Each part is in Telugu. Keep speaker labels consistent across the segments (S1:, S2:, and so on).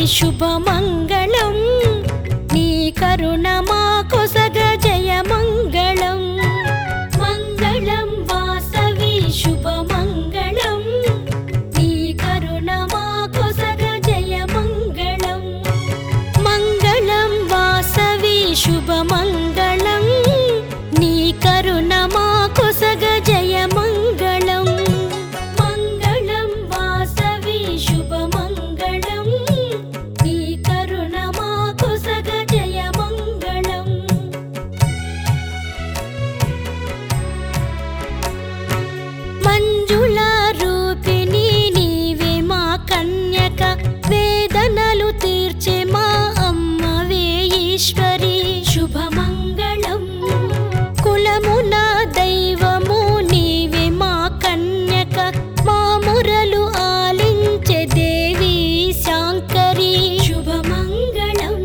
S1: శుభమంగళం నీ కరుణ మా కొసగ జయమంగళం మంగళం వాసవి శుభమంగళం నీ కరుణ మా కొసగ జయమంగళం మంగళం వాసవి శుభమంగళం నీ కరుణ మా కొసగ జయమంగళం మంగళం వాసవి శుభమంగళం నీ కరుణ మా కొసగ జయమంగళం మంజుళ రూపిణి నీవే మా కన్యక వేదనలు తీర్చే మా అమ్మవే ఈశ్వరి శుభమంగళం కులమున దైవము నీవే మా కన్యక మా మురలు ఆలించే దేవి శాంకరి శుభమంగళం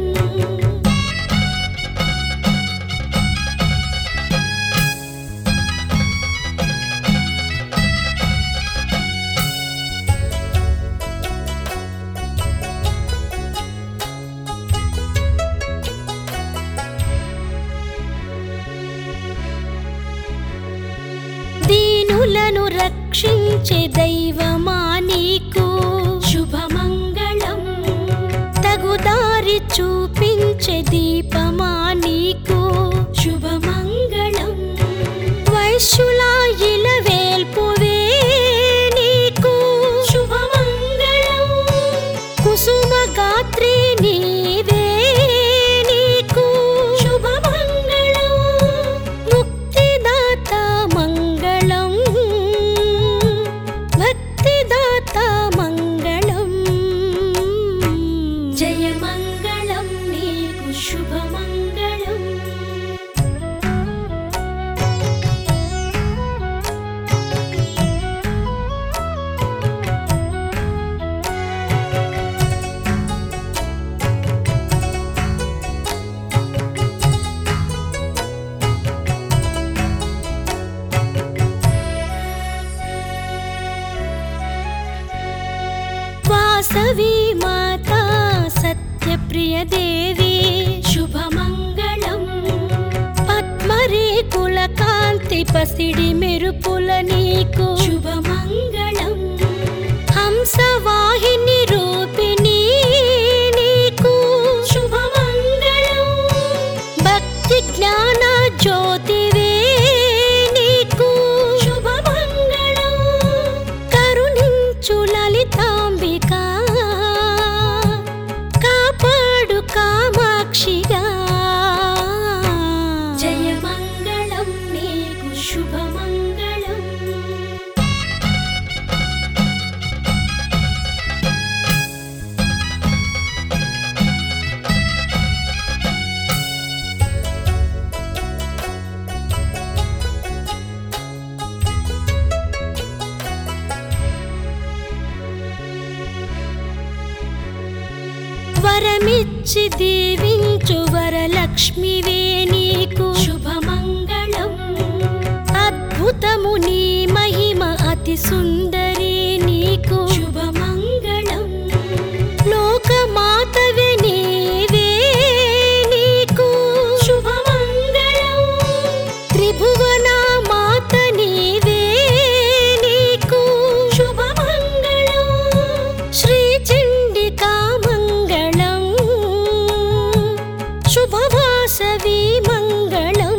S1: దీనులను రక్షించే దైవమా నీకు శుభమంగళం తగుదారి చూపించే దీపమా నీకు శుభమంగళం వైశ్యుల ఇలవేల్పువే నీకు శుభమంగళం కుసుమ గాత్రి నీవే నీకు శుభమంగళం ముక్తిదాత మంగళం భక్తిదాత మంగళం జయ మంగళం నీకు శుభమంగళం వాసవి మాతా సత్యప్రియ దేవి శుభమంగళం పద్మరే కుల కాంతి పసిడి మెరుపుల నీకు శుభమంగళం హంసవాహిని రూపిణి నీకు శుభమంగళం భక్తి జ్ఞాన జ్యోతివే నీకు శుభమంగళం కరుణించు లలితాంబిక కాపాడు కామాక్షిగా జయ మంగళం నీకు శుభమంగళం వరమిచ్చి దీవించు వరలక్ష్మివే నీకు శుభమంగళం అద్భుతము నీ మహిమ అతి సుందరి నీకు శుభమంగళం లోకమాతవే నీవే నీకు శుభమంగళం త్రిభువన మాత నీవే నీకు శుభమంగళం శ్రీ చండికా మంగళం శుభవాసవి మంగళం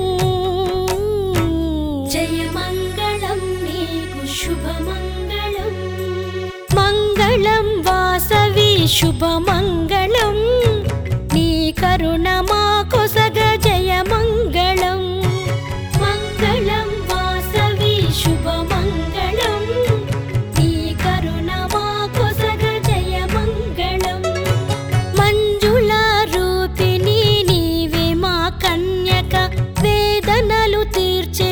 S1: జయ మంగళం నీకు శుభమంగళం మంగళం వాసవి శుభమంగళం నీ కరుణ మా కొసగ జయ మంగళం మంగళం వాసవి శుభమంగళం నీ కరుణ మా కొసగ జయ మంగళం మంజుళ రూపిణి నీవే మా కన్యక వేదనలు తీర్చే